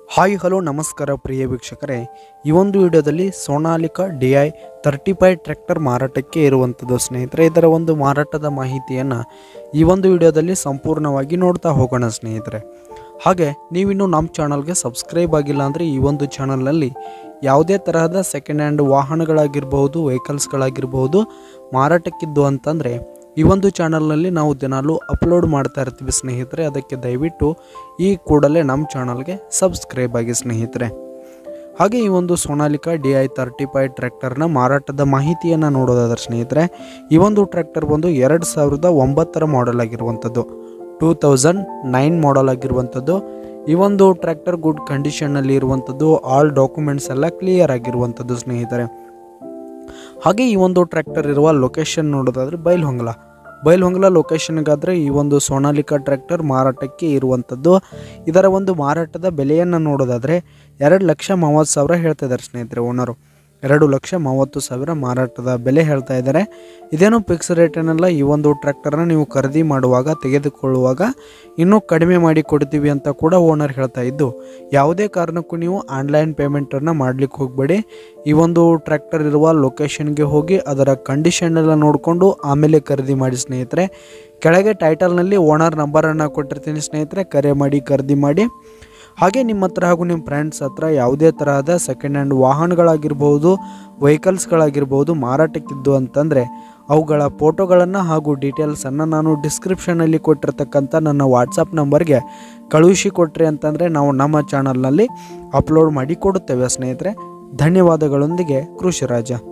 hi hello ನಮಸ್ಕಾರ ಪ್ರಿಯ ವೀಕ್ಷಕರೇ ಈ ಒಂದು ವಿಡಿಯೋದಲ್ಲಿ Sonalika D I thirty five tractor ಮಾರಾಟಕ್ಕೆ ಇರುವಂಥದ್ದು ಸ್ನೇಹಿತರೆ ಇದರ ಒಂದು ಮಾರಾಟದ ಮಾಹಿತಿಯನ್ನು ಈ ಒಂದು ವಿಡಿಯೋದಲ್ಲಿ ಸಂಪೂರ್ಣವಾಗಿ ನೋಡ್ತಾ ಹೋಗೋಣ ಸ್ನೇಹಿತರೆ ಹಾಗೆ ನೀವಿನ್ನು ನಮ್ಮ ಚಾನಲ್ಗೆ ಸಬ್ಸ್ಕ್ರೈಬ್ ಆಗಿಲ್ಲ ಅಂದರೆ ಈ ಒಂದು ಚಾನಲ್ನಲ್ಲಿ ಯಾವುದೇ ತರಹದ ಸೆಕೆಂಡ್ ಹ್ಯಾಂಡ್ ವಾಹನಗಳಾಗಿರ್ಬಹುದು ವೆಹಿಕಲ್ಸ್ಗಳಾಗಿರ್ಬಹುದು ಮಾರಾಟಕ್ಕಿದ್ದು ಅಂತಂದರೆ ಈ ಒಂದು ಚಾನಲ್ನಲ್ಲಿ ನಾವು ದಿನಾಲೂ ಅಪ್ಲೋಡ್ ಮಾಡ್ತಾ ಇರ್ತೀವಿ ಸ್ನೇಹಿತರೆ ಅದಕ್ಕೆ ದಯವಿಟ್ಟು ಈ ಕೂಡಲೇ ನಮ್ಮ ಚಾನಲ್ಗೆ ಸಬ್ಸ್ಕ್ರೈಬ್ ಆಗಿ ಸ್ನೇಹಿತರೆ ಹಾಗೆ ಈ ಒಂದು Sonalika D I thirty five ಟ್ರ್ಯಾಕ್ಟರ್ನ ಮಾರಾಟದ ಮಾಹಿತಿಯನ್ನು ನೋಡೋದಾದ್ರೆ ಸ್ನೇಹಿತರೆ ಈ ಒಂದು ಟ್ರ್ಯಾಕ್ಟರ್ ಬಂದು ಎರಡು ಸಾವಿರದ ಒಂಬತ್ತರ ಮಾಡೆಲ್ ಆಗಿರುವಂಥದ್ದು ಟೂ ತೌಸಂಡ್ ನೈನ್ ಮಾಡೆಲ್ ಆಗಿರುವಂಥದ್ದು ಈ ಒಂದು ಟ್ರ್ಯಾಕ್ಟರ್ ಗುಡ್ ಕಂಡೀಷನ್ನಲ್ಲಿ ಇರುವಂಥದ್ದು ಆಲ್ ಡಾಕ್ಯುಮೆಂಟ್ಸ್ ಎಲ್ಲ ಕ್ಲಿಯರ್ ಆಗಿರುವಂಥದ್ದು ಸ್ನೇಹಿತರೆ ಹಾಗೆ ಈ ಒಂದು ಟ್ರ್ಯಾಕ್ಟರ್ ಇರುವ ಲೊಕೇಶನ್ ನೋಡೋದಾದ್ರೆ ಬೈಲ್ಹೊಂಗಲ ಬೈಲ್ಹೊಂಗಲ ಲೊಕೇಶನ್ಗಾದರೆ ಈ ಒಂದು ಸೋನಾಲಿಕಾ ಟ್ರ್ಯಾಕ್ಟರ್ ಮಾರಾಟಕ್ಕೆ ಇರುವಂಥದ್ದು ಇದರ ಒಂದು ಮಾರಾಟದ ಬೆಲೆಯನ್ನು ನೋಡೋದಾದರೆ ಎರಡು ಲಕ್ಷ ಮೂವತ್ತು ಸಾವಿರ ಹೇಳ್ತಾ ಇದ್ದಾರೆ ಸ್ನೇಹಿತರೆ ಓನರು ಎರಡು ಲಕ್ಷ ಮೂವತ್ತು ಸಾವಿರ ಮಾರಾಟದ ಬೆಲೆ ಹೇಳ್ತಾ ಇದ್ದಾರೆ ಇದೇನು ಫಿಕ್ಸ್ ರೇಟನ್ನೆಲ್ಲ ಈ ಒಂದು ಟ್ರ್ಯಾಕ್ಟರ್ನ ನೀವು ಖರೀದಿ ಮಾಡುವಾಗ ತೆಗೆದುಕೊಳ್ಳುವಾಗ ಇನ್ನೂ ಕಡಿಮೆ ಮಾಡಿ ಕೊಡ್ತೀವಿ ಅಂತ ಕೂಡ ಓನರ್ ಹೇಳ್ತಾ ಇದ್ದು ಯಾವುದೇ ಕಾರಣಕ್ಕೂ ನೀವು ಆನ್ಲೈನ್ ಪೇಮೆಂಟನ್ನು ಮಾಡಲಿಕ್ಕೆ ಹೋಗಬೇಡಿ ಈ ಒಂದು ಟ್ರ್ಯಾಕ್ಟರ್ ಇರುವ ಲೊಕೇಶನ್ಗೆ ಹೋಗಿ ಅದರ ಕಂಡೀಷನ್ ಎಲ್ಲ ನೋಡಿಕೊಂಡು ಆಮೇಲೆ ಖರೀದಿ ಮಾಡಿ ಸ್ನೇಹಿತರೆ ಕೆಳಗೆ ಟೈಟಲ್ನಲ್ಲಿ ಓನರ್ ನಂಬರನ್ನು ಕೊಟ್ಟಿರ್ತೀನಿ ಸ್ನೇಹಿತರೆ ಕರೆ ಮಾಡಿ ಖರೀದಿ ಮಾಡಿ ಹಾಗೆ ನಿಮ್ಮ ಹತ್ರ ಹಾಗೂ ನಿಮ್ಮ ಫ್ರೆಂಡ್ಸ್ ಹತ್ರ ಯಾವುದೇ ತರಹದ ಸೆಕೆಂಡ್ ಹ್ಯಾಂಡ್ ವಾಹನಗಳಾಗಿರ್ಬೋದು ವೆಹಿಕಲ್ಸ್ಗಳಾಗಿರ್ಬೋದು ಮಾರಾಟಕ್ಕಿದ್ದು ಅಂತಂದರೆ ಅವುಗಳ ಫೋಟೋಗಳನ್ನು ಹಾಗೂ ಡೀಟೇಲ್ಸನ್ನು ನಾನು ಡಿಸ್ಕ್ರಿಪ್ಷನಲ್ಲಿ ಕೊಟ್ಟಿರ್ತಕ್ಕಂಥ ನನ್ನ ವಾಟ್ಸಪ್ ನಂಬರ್ಗೆ ಕಳುಹಿಸಿ ಕೊಟ್ರಿ ಅಂತಂದರೆ ನಾವು ನಮ್ಮ ಚಾನಲ್ನಲ್ಲಿ ಅಪ್ಲೋಡ್ ಮಾಡಿ ಕೊಡುತ್ತೇವೆ ಸ್ನೇಹಿತರೆ ಧನ್ಯವಾದಗಳೊಂದಿಗೆ ಕೃಷಿರಾಜ